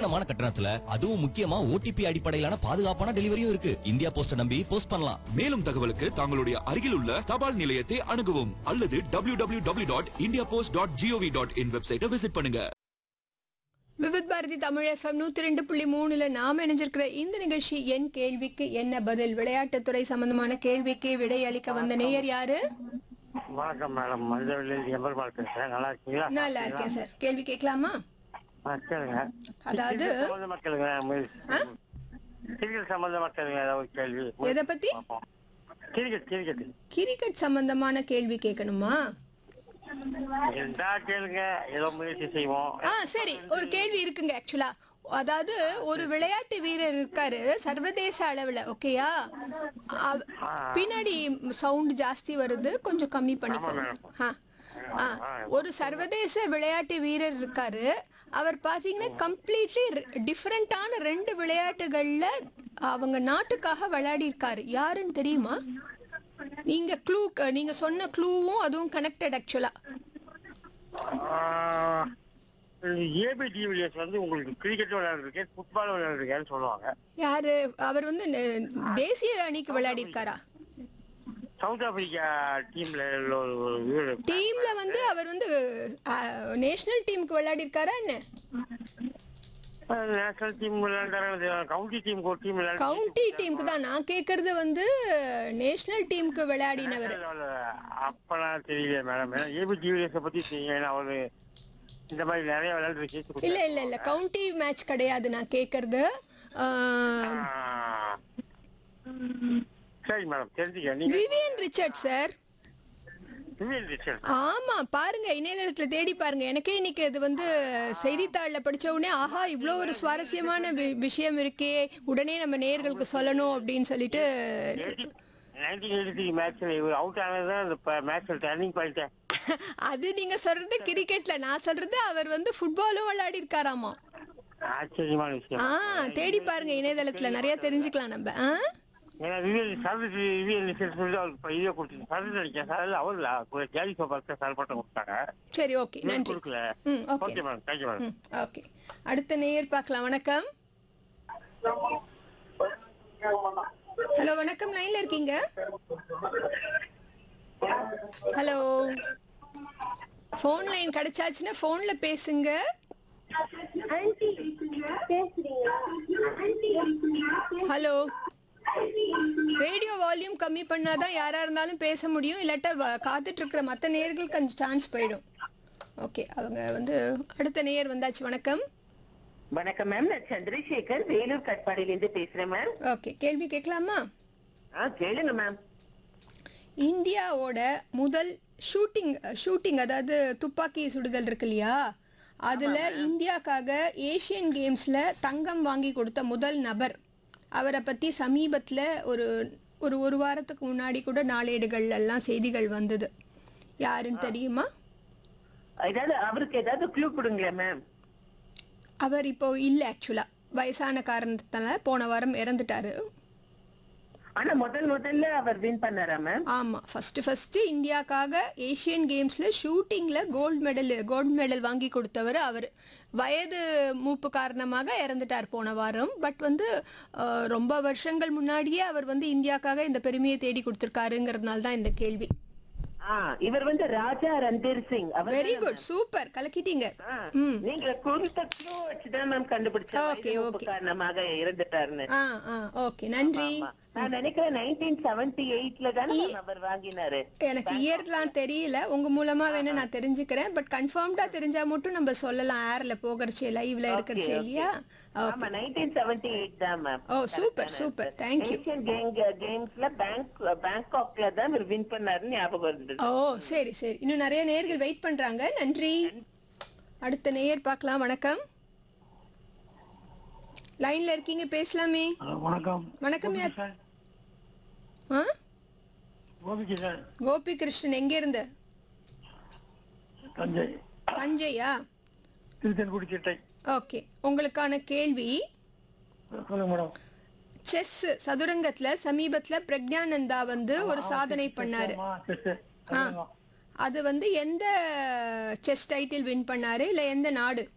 நியாயமான கட்டணத்துல அதுவும் முக்கியமா ஓடிபி அடிப்படையிலான பாதுகாப்பான டெலிவரியும் இருக்கு இந்தியா போஸ்ட நம்பி போஸ்ட் பண்ணலாம் மேலும் தகவலுக்கு தங்களுடைய அருகில் உள்ள தபால் நிலையத்தை அணுகவும் அல்லது www.indiapost.gov.in dot India post dot GOV dot in வெப்சைட்டை விசிட் பண்ணுங்க விவித் பாரதி தமிழ் எஃப்எம் நூத்தி ரெண்டு புள்ளி மூணுல நாம இணைஞ்சிருக்கிற இந்த நிகழ்ச்சி என் கேள்விக்கு என்ன பதில் விளையாட்டுத்துறை சம்பந்தமான கேள்விக்கு விடை அளிக்க வந்த நேயர் யாரு வணக்கம் மேடம் மஞ்சள் எம்பெருமாள் பேசுறேன் நல்லா இருக்கீங்களா நல்லா இருக்கேன் சார் கேள்வி கேட்கலாமா ஆ, கேளுங்க அதாவது கிரிக்கெட் சம்பந்தமா கேளுங்க ஆ? கிரிக்கெட் சம்பந்தமா கேளுங்க ஏதாவது ஒரு கேள்வி எதை பத்தி பார்ப்போம். கிரிக்கெட் கிரிக்கெட் கிரிக்கெட் சம்பந்தமான கேள்வி கேட்கணுமா இருந்தா கேளுங்க ஏதோ முயற்சி செய்வோம் ஆ சரி ஒரு கேள்வி இருக்குங்க ஆக்சுவலா அதாவது ஒரு விளையாட்டு வீரர் இருக்காரு சர்வதேச அளவுல ஓகேயா அவ- பின்னாடி சவுண்ட் ஜாஸ்தி வருது கொஞ்சம் கம்மி பண்ணிக்கோங்க ஆ. ஆ, ஒரு சர்வதேச விளையாட்டு வீரர் இருக்காரு அவர் பாத்தீங்கன்னா கம்ப்ளீட்லி டிஃப்ரெண்டான ரெண்டு விளையாட்டுகள்ல அவங்க நாட்டுக்காக விளையாடி இருக்காரு யாருன்னு தெரியுமா நீங்க க்ளூ நீங்க சொன்ன க்ளூவும் அதுவும் கனெக்டட் ஆக்சுவலா ஏபி டிவிலியர்ஸ் வந்து உங்களுக்கு கிரிக்கெட் விளையாடுறேன் ஃபுட்பால் விளையாடுறேன்னு சொல்லுவாங்க யாரு அவர் வந்து ந- தேசிய அணிக்கு விளையாடி இருக்காரா சவுத் ஆப்பிரிக்கா டீம்ல உள்ள ஒரு ஒரு வீரர் டீம்ல வந்து அவர் வந்து நேஷனல் டீமுக்கு விளையாடி இருக்காரா என்ன நேஷனல் டீம் விளையாண்டாரு கவுண்டி டீம் ஒரு டீம் விளையாடு கவுண்டி டீமுக்கு தான் நான் கேக்குறது வந்து நேஷனல் டீமுக்கு விளையாடினவர் அப்பெல்லாம் தெரியல மேடம் ஏன்னா ஏபி டிவிலியர்ஸை பத்தி தெரியும் ஏன்னா அவரு இந்த மாதிரி நிறைய விளையாட்டு கேட்டு இல்ல இல்ல இல்ல கவுண்டி மேட்ச் கிடையாது நான் கேக்குறது ஆஹ், சரி மேடம் தெரிஞ்சுக்க நீங்க Vivian Richard sir Vivian Richard ஆமா பாருங்க இணையதளத்துல தேடி பாருங்க எனக்கே இன்னைக்கு இது வந்து செய்தித்தாள்ல படிச்ச உடனே ஆஹா இவ்வளோ ஒரு சுவாரஸ்யமான வி- விஷயம் இருக்கே உடனே நம்ம நேயர்களுக்கு சொல்லணும் அப்படின்னு சொல்லிட்டு நைன்டீன் எயிட்டி த்ரீ மேட்ச்ல இவர் அவுட் ஆனதுதான் அந்த மேட்ச்ல டர்னிங் பாயிண்ட் அது நீங்க சொல்றது கிரிக்கெட்ல நான் சொல்றது அவர் வந்து ஃபுட்பாலும் விளையாடி இருக்காராமா ஆச்சரியமான விஷயம் ஆ தேடி பாருங்க இணையதளத்துல நிறைய தெரிஞ்சுக்கலாம் நம்ம ஆ ஏன்னா விவியன் சரது விவியன் ரிச்சர்ட் சொல்லி அவருக்கு இதை கொடுத்து சரது நினைக்கிறேன் சார் அவர் ஜாலி சோபாக்கு சார் பட்டம் கொடுத்தாங்க சரி ஓகே இவர் நன்றி கொடுக்கல ம் okay okay madam thank you madam ம் ஓகே அடுத்த நேயர் பார்க்கலாம் வணக்கம் ஹலோ வணக்கம் லைன்ல இருக்கீங்க ஹலோ ஃபோன் லைன் கிடைச்சாச்சுன்னா ஃபோன்ல பேசுங்க ஹலோ ரேடியோ வால்யூம் கம்மி பண்ணாதான் யாரா இருந்தாலும் பேச முடியும் இல்லாட்டா வ- காத்துட்டு இருக்கிற மற்ற நேயர்களுக்கு கொஞ்சம் சான்ஸ் போயிடும் ஓகே அவங்க வந்து அடுத்த நேயர் வந்தாச்சு வணக்கம் வணக்கம் மேம் நான் சந்திரசேகர் வேலூர் கட்பாடியில இருந்து பேசுறேன் மேம் ஓகே கேள்வி கேட்கலாமா ஆ கேளுங்க மேம் இந்தியாவோட முதல் ஷூட்டிங் ஷூட்டிங் அதாவது துப்பாக்கி சுடுதல் இருக்கு இல்லையா அதுல இந்தியாக்காக ஏசியன் கேம்ஸ்ல தங்கம் வாங்கி கொடுத்த முதல் நபர் அவரை பத்தி சமீபத்துல ஒரு ஒரு ஒரு வாரத்துக்கு முன்னாடி கூட நாளேடுகள் எல்லாம் செய்திகள் வந்தது யாருன்னு தெரியுமா ஏதாவது அவருக்கு ஏதாவது க்ளூ கொடுங்களேன் மேம் அவர் இப்போ இல்ல ஆக்சுவலா வயசான காரணத்தினால போன வாரம் இறந்துட்டாரு ஆனா முதல் முதல்ல அவர் வின் பண்ணாரா மேம் ஆமா ஃபர்ஸ்ட் ஃபர்ஸ்ட் இந்தியாக்காக ஏசியன் கேம்ஸ்ல ஷூட்டிங்ல கோல்டு மெடல் கோல்டு மெடல் வாங்கி கொடுத்தவர் அவர் வயது மூப்பு காரணமாக இறந்துட்டார் போன வாரம் பட் வந்து அஹ், ரொம்ப வருஷங்கள் முன்னாடியே அவர் வந்து இந்தியாக்காக இந்த பெருமையை தேடி கொடுத்திருக்காருங்கிறதுனால தான் இந்த கேள்வி ஆ இவர் வந்து ராஜா ரந்தீர் சிங் அவர் வெரி குட் சூப்பர் கலக்கிட்டீங்க ஆ, ம் நீங்க கொடுத்த க்ளூ வச்சுதான் மேம் கண்டுபிடிச்ச Okay, வயது மூப்பு okay. காரணமாக இறந்துட்டாருன்னு ஆ ஆ ஓகே நன்றி ஆமா. நான் நினைக்கிறேன் நைன்டீன் செவன்டி எயிட்ல தானே ma'am அவர் வாங்கினாரு எனக்கு இயர்லாம் தெரியல உங்க மூலமா வேணா நான் தெரிஞ்சுக்கிறேன் பட் கன்ஃபார்ம்டா தெரிஞ்சா மட்டும் நம்ம சொல்லலாம் ஏர்ல போகிறச்சே லைவ்ல இருக்கிறச்சே okay. இல்லையா ஆமா நைன்டீன் செவன்டி எயிட் தான் ma'am oh super super thank you Asian கேம்ஸ்ல பேங்க் பேங்காக்ல தான் இவர் வின் பண்ணாருன்னு ஞாபகம் இருந்தது ஓ சரி சரி இன்னும் நிறைய நேயர்கள் வெயிட் பண்றாங்க நன்றி அடுத்த நேயர் பார்க்கலாம் வணக்கம் லைன்ல இருக்கீங்க பேசலாமே வணக்கம் வணக்கம் யார் ஆ கோபிகிருஷ்ணன் கோபி கிருஷ்ணன் எங்க இருந்து தஞ்சை தஞ்சையா திருத்தன்குடி சிட்டை ஓகே உங்களுக்கான கேள்வி சொல்லுங்க மேடம் செஸ் சதுரங்கத்துல சமீபத்துல பிரக்ஞானந்தா வந்து ஒரு சாதனை பண்ணாரு ஆ. அது வந்து எந்த செஸ் டைட்டில் வின் பண்ணாரு இல்ல எந்த நாடு